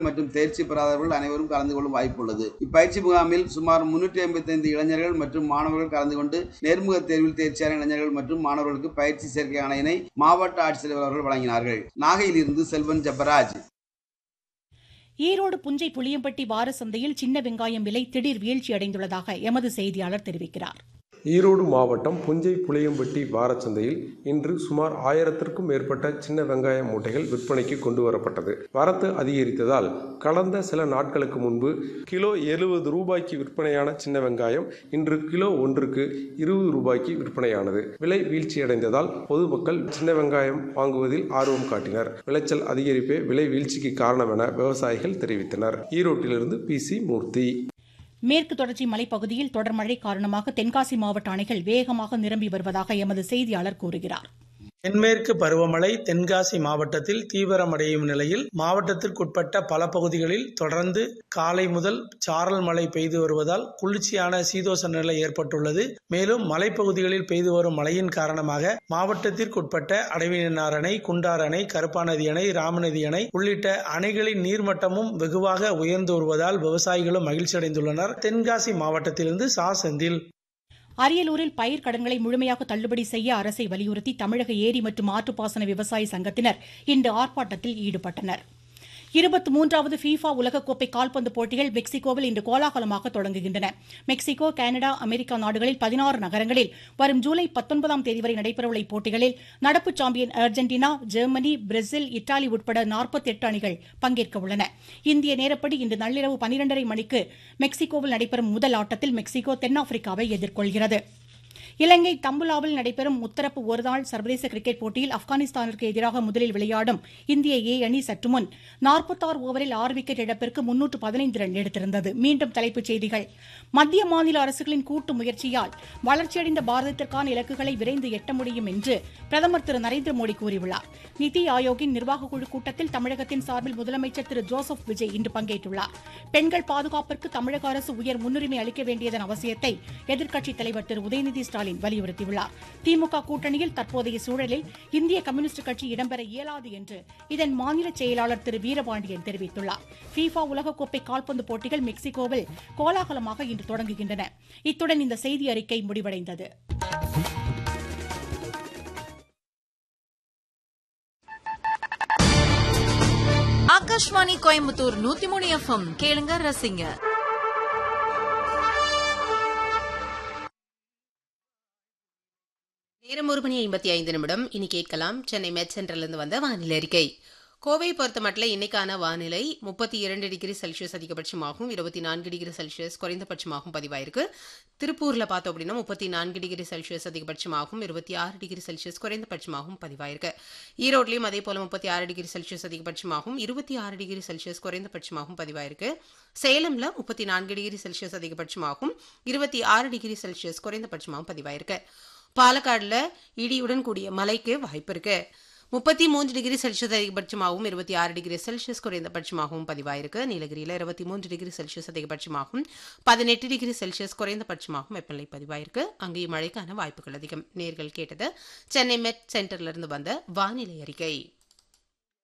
மற்றும் தேர்ச்சி பெறாதவர்கள் அனைவரும் கலந்து கொள்ளும் வாய்ப்பு உள்ளது இப்பயிற்சி முகாமில் சுமார் முன்னூற்றி ஐம்பத்தைந்து இளைஞர்கள் மற்றும் மாணவர்கள் கலந்து கொண்டு நேர்முக தேர்வில் தேர்ச்சியான இளைஞர்கள் மற்றும் மாணவர்களுக்கு பயிற்சி சேர்க்கை ஆணையினை மாவட்ட ஆட்சித்தலைவர் அவர்கள் வழங்கினார்கள் நாகையிலிருந்து செல்வன் ஜப்பராஜ் ஈரோடு புஞ்சை புளியம்பட்டி வார சந்தையில் சின்ன வெங்காயம் விலை திடீர் வீழ்ச்சி அடைந்துள்ளதாக எமது செய்தியாளர் தெரிவிக்கிறார் ஈரோடு மாவட்டம் புஞ்சை புளியம்பட்டி வாரச்சந்தையில் இன்று சுமார் ஆயிரத்திற்கும் மேற்பட்ட சின்ன வெங்காய மூட்டைகள் விற்பனைக்கு கொண்டு வரப்பட்டது வரத்து அதிகரித்ததால் கடந்த சில நாட்களுக்கு முன்பு கிலோ எழுபது ரூபாய்க்கு விற்பனையான சின்ன வெங்காயம் இன்று கிலோ ஒன்றுக்கு இருபது ரூபாய்க்கு விற்பனையானது விலை வீழ்ச்சியடைந்ததால் பொதுமக்கள் சின்ன வெங்காயம் வாங்குவதில் ஆர்வம் காட்டினர் விளைச்சல் அதிகரிப்பே விலை வீழ்ச்சிக்கு காரணம் என விவசாயிகள் தெரிவித்தனர் ஈரோட்டிலிருந்து பி சி மூர்த்தி மேற்கு தொடர்ச்சி மலைப்பகுதியில் தொடர் மழை காரணமாக தென்காசி மாவட்ட அணைகள் வேகமாக நிரம்பி வருவதாக எமது செய்தியாளர் கூறுகிறார் தென்மேற்கு பருவமழை தென்காசி மாவட்டத்தில் தீவிரமடையும் நிலையில் மாவட்டத்திற்குட்பட்ட பல பகுதிகளில் தொடர்ந்து காலை முதல் சாரல் மழை பெய்து வருவதால் குளிர்ச்சியான சீதோஷ நிலை ஏற்பட்டுள்ளது மேலும் மலைப்பகுதிகளில் பெய்து வரும் மழையின் காரணமாக மாவட்டத்திற்குட்பட்ட அடைவினார் அணை குண்டார் அணை கருப்பாநதி அணை ராமநதி அணை உள்ளிட்ட அணைகளின் நீர்மட்டமும் வெகுவாக உயர்ந்து வருவதால் விவசாயிகளும் மகிழ்ச்சி அடைந்துள்ளனர் தென்காசி மாவட்டத்திலிருந்து சா செந்தில் அரியலூரில் பயிர் கடன்களை முழுமையாக தள்ளுபடி செய்ய அரசை வலியுறுத்தி தமிழக ஏரி மற்றும் ஆற்றுப்பாசன விவசாய சங்கத்தினர் இன்று ஆர்ப்பாட்டத்தில் ஈடுபட்டனர் இருபத்தி மூன்றாவது ஃபீஃபா உலகக்கோப்பை கால்பந்து போட்டிகள் மெக்சிகோவில் இன்று கோலாகலமாக தொடங்குகின்றன மெக்சிகோ கனடா அமெரிக்கா நாடுகளில் பதினாறு நகரங்களில் வரும் ஜூலை பத்தொன்பதாம் தேதி வரை நடைபெறவுள்ள இப்போட்டிகளில் நடப்பு champion Argentina Germany Brazil Italy உட்பட நாற்பத்தி எட்டு அணிகள் பங்கேற்க உள்ளன இந்திய நேரப்படி இன்று நள்ளிரவு பனிரெண்டரை மணிக்கு மெக்சிகோவில் நடைபெறும் முதல் ஆட்டத்தில் மெக்சிகோ தென்னாப்பிரிக்காவை எதிர்கொள்கிறது இலங்கை தம்புலாவில் நடைபெறும் முத்தரப்பு ஒருநாள் சர்வதேச கிரிக்கெட் போட்டியில் ஆப்கானிஸ்தானிற்கு எதிராக முதலில் விளையாடும் இந்திய ஏ அணி சற்று முன் நாற்பத்தாறு ஓவரில் ஆறு விக்கெட் இழப்பிற்கு முன்னூற்று பதினைந்து ரன் எடுத்திருந்தது மீண்டும் தலைப்புச் செய்திகள் மத்திய மாநில அரசுகளின் கூட்டு முயற்சியால் வளர்ச்சியடைந்த பாரதத்திற்கான இலக்குகளை விரைந்து எட்ட முடியும் என்று பிரதமர் திரு நரேந்திர மோடி கூறியுள்ளார் நிதி ஆயோக்கின் நிர்வாக குழு கூட்டத்தில் தமிழகத்தின் சார்பில் முதலமைச்சர் திரு ஜோசப் விஜய் இன்று பங்கேற்றுள்ளார் பெண்கள் பாதுகாப்பிற்கு தமிழக அரசு உயர் முன்னுரிமை அளிக்க வேண்டியதன் அவசியத்தை எதிர்க்கட்சித் தலைவர் திரு உதயநிதி ஸ்டாலின் வலியுறுத்தியுள்ளார் திமுக கூட்டணியில் தற்போதைய சூழலில் இந்திய கம்யூனிஸ்ட் கட்சி இடம்பெற இயலாது என்று இதன் மாநில செயலாளர் திரு வீரபாண்டியன் தெரிவித்துள்ளார் ஃபீஃபா உலகக்கோப்பை கால்பந்து போட்டிகள் மெக்சிகோவில் கோலாகலமாக இன்று தொடங்குகின்றன இத்துடன் இந்த செய்தி அறிக்கை முடிவடைந்தது ஆகாஷ்வாணி கோயம்புத்தூர் நூத்தி மூணு எஃப்எம் கேளுங்க ரசிங்க நேரம் ஒரு மணி ஐம்பத்தி ஐந்து நிமிடம் இனி கேட்கலாம் சென்னை மெட் சென்டர்லேருந்து வந்த வானிலை அறிக்கை கோவை பொறுத்தமட்டில் இன்னைக்கான வானிலை முப்பத்தி இரண்டு டிகிரி செல்சியஸ் அதிகபட்சமாகவும் இருபத்தி நான்கு டிகிரி செல்சியஸ் குறைந்தபட்சமாகவும் பதிவாயிருக்கு திருப்பூரில் பார்த்தோம் அப்படின்னா முப்பத்தி நான்கு டிகிரி செல்சியஸ் அதிகபட்சமாகவும் இருபத்தி ஆறு டிகிரி செல்சியஸ் குறைந்தபட்சமாகவும் பதிவாயிருக்கு ஈரோட்லையும் அதே போல முப்பத்தி ஆறு டிகிரி செல்சியஸ் அதிகபட்சமாகவும் இருபத்தி ஆறு டிகிரி செல்சியஸ் குறைந்தபட்சமாகவும் பதிவாயிருக்கு சேலம்ல முப்பத்தி நான்கு டிகிரி செல்சியஸ் அதிகபட்சமாகவும் இருபத்தி ஆறு டிகிரி செல்சியஸ் குறைந்தபட்சமாகவும் பதிவாயிருக்கு பாலக்காடுல இடியுடன் கூடிய மழைக்கு வாய்ப்பு இருக்கு முப்பத்தி மூன்று டிகிரி செல்சியஸ் அதிகபட்சமாகவும் இருபத்தி ஆறு டிகிரி செல்சியஸ் குறைந்தபட்சமாகவும் பதிவாயிருக்கு நீலகிரியில் இருபத்தி மூன்று டிகிரி செல்சியஸ் அதிகபட்சமாகவும் பதினெட்டு டிகிரி செல்சியஸ் குறைந்தபட்சமாகவும் வெப்பநிலை பதிவாயிருக்கு அங்கேயும் மழைக்கான வாய்ப்புகள் அதிகம் நேர்கள் கேட்டது சென்னை மெட் சென்டர்ல இருந்து வந்த வானிலை அறிக்கை